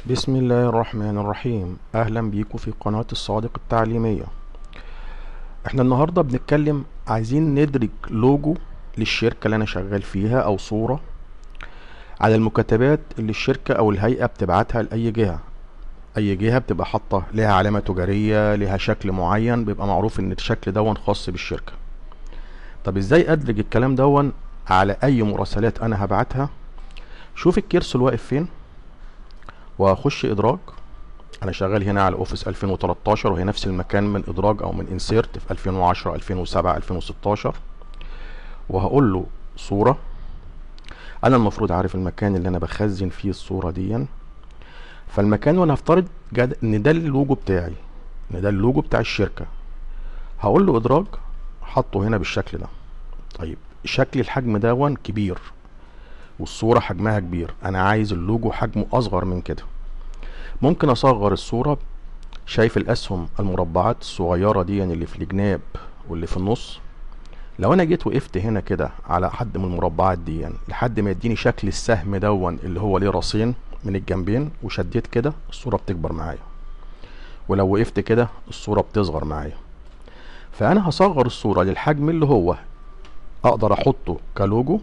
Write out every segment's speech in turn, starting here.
بسم الله الرحمن الرحيم اهلا بيكم في قناة الصادق التعليمية احنا النهاردة بنتكلم عايزين ندرج لوجو للشركة اللي انا شغال فيها او صورة على المكتبات اللي الشركة او الهيئة بتبعتها لأي جهة اي جهة بتبقى حاطة لها علامة تجارية لها شكل معين بيبقى معروف ان الشكل دون خاص بالشركة طب ازاي ادرج الكلام دون على اي مراسلات انا هبعتها شوف الكرسي الواقف فين واخش ادراج انا شغال هنا على اوفيس 2013 وهي نفس المكان من ادراج او من انسيرت في 2010 2007 2016 وهقول له صورة انا المفروض عارف المكان اللي انا بخزن فيه الصورة دي فالمكان وانا هفترض جد ان ده اللوجو بتاعي ان ده اللوجو بتاع الشركة هقول له ادراج حطه هنا بالشكل ده طيب شكل الحجم دون كبير والصورة حجمها كبير انا عايز اللوجو حجمه اصغر من كده ممكن اصغر الصورة شايف الاسهم المربعات الصغيرة دي يعني اللي في الجناب واللي في النص لو انا جيت وقفت هنا كده على حد من المربعات دي يعني لحد ما يديني شكل السهم دون اللي هو ليه راسين من الجنبين وشديت كده الصورة بتكبر معايا ولو وقفت كده الصورة بتصغر معايا فانا هصغر الصورة للحجم اللي هو اقدر احطه كلوجو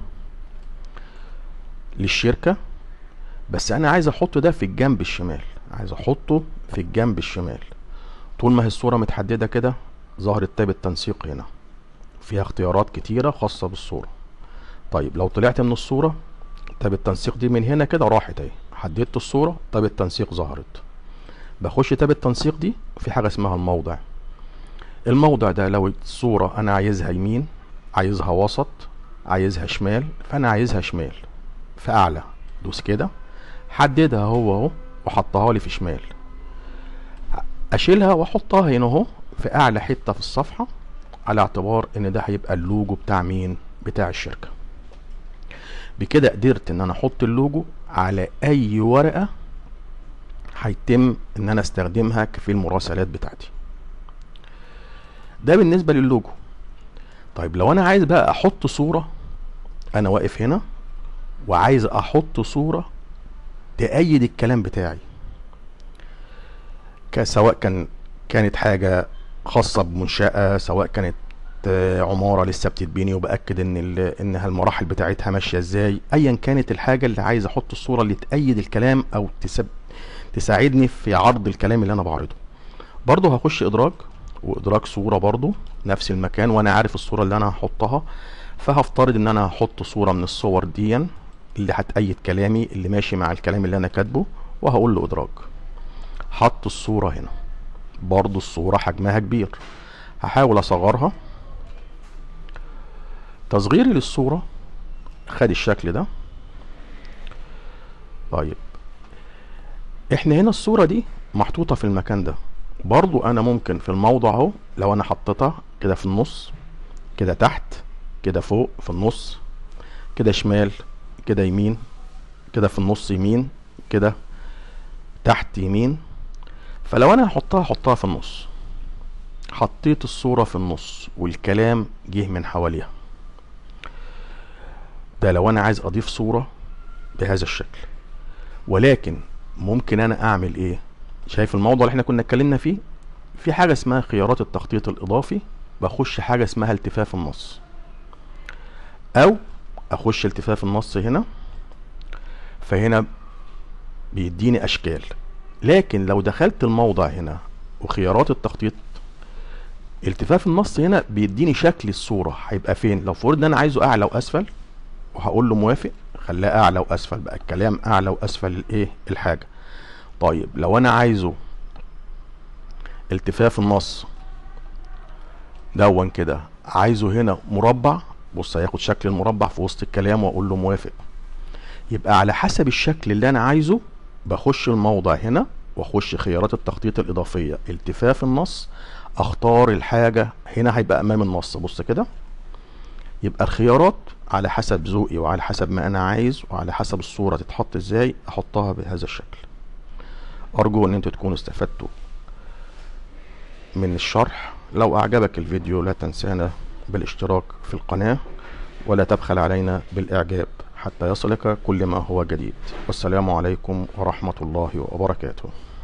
للشركة بس انا عايز احط ده في الجنب الشمال عايز احطه في الجنب الشمال طول ما هي الصورة متحددة كده ظهرت تاب التنسيق هنا فيها اختيارات كتيرة خاصة بالصورة طيب لو طلعت من الصورة تاب التنسيق دي من هنا كده راحت اهي حددت الصورة تاب التنسيق ظهرت بخش تاب التنسيق دي في حاجة اسمها الموضع الموضع ده لو الصورة انا عايزها يمين عايزها وسط عايزها شمال فانا عايزها شمال في اعلى دوس كده حددها هو اهو وحطها لي في شمال اشيلها واحطها هنا اهو في اعلى حته في الصفحه على اعتبار ان ده هيبقى اللوجو بتاع مين بتاع الشركه بكده قدرت ان انا احط اللوجو على اي ورقه هيتم ان انا استخدمها في المراسلات بتاعتي ده بالنسبه للوجو طيب لو انا عايز بقى احط صوره انا واقف هنا وعايز احط صوره تأيد الكلام بتاعي سواء كان كانت حاجة خاصة بمنشأة سواء كانت عمارة لسه بتتبني وبأكد ان انها المراحل بتاعتها ماشية ازاي ايا كانت الحاجة اللي عايز احط الصورة اللي تأيد الكلام او تسب تساعدني في عرض الكلام اللي انا بعرضه برضه هخش ادراج وادراج صورة برضه نفس المكان وانا عارف الصورة اللي انا هحطها فهفترض ان انا هحط صورة من الصور دي اللي هتأيد كلامي اللي ماشي مع الكلام اللي انا كاتبه وهقول له ادراج حط الصورة هنا برضو الصورة حجمها كبير هحاول اصغرها تصغيري للصورة خد الشكل ده طيب احنا هنا الصورة دي محطوطة في المكان ده برضو انا ممكن في الموضع اهو لو انا حطيتها كده في النص كده تحت كده فوق في النص كده شمال كده يمين كده في النص يمين كده تحت يمين فلو انا هحطها هحطها في النص حطيت الصورة في النص والكلام جه من حواليها ده لو انا عايز اضيف صورة بهذا الشكل ولكن ممكن انا اعمل ايه شايف الموضوع اللي احنا كنا اتكلمنا فيه في حاجة اسمها خيارات التخطيط الاضافي بخش حاجة اسمها التفاف النص او اخش التفاف النص هنا فهنا بيديني اشكال لكن لو دخلت الموضع هنا وخيارات التخطيط التفاف النص هنا بيديني شكل الصورة هيبقى فين لو فرض انا عايزه اعلى واسفل وهقول له موافق خلاه اعلى واسفل بقى الكلام اعلى واسفل الايه الحاجة طيب لو انا عايزه التفاف النص دون كده عايزه هنا مربع بص هياخد شكل المربع في وسط الكلام واقول له موافق يبقى على حسب الشكل اللي انا عايزه بخش الموضع هنا واخش خيارات التخطيط الاضافيه التفاف النص اختار الحاجه هنا هيبقى امام النص بص كده يبقى الخيارات على حسب ذوقي وعلى حسب ما انا عايز وعلى حسب الصوره تتحط ازاي احطها بهذا الشكل ارجو ان انتوا تكونوا استفدتوا من الشرح لو اعجبك الفيديو لا تنسانا بالاشتراك في القناة ولا تبخل علينا بالاعجاب حتى يصلك كل ما هو جديد والسلام عليكم ورحمة الله وبركاته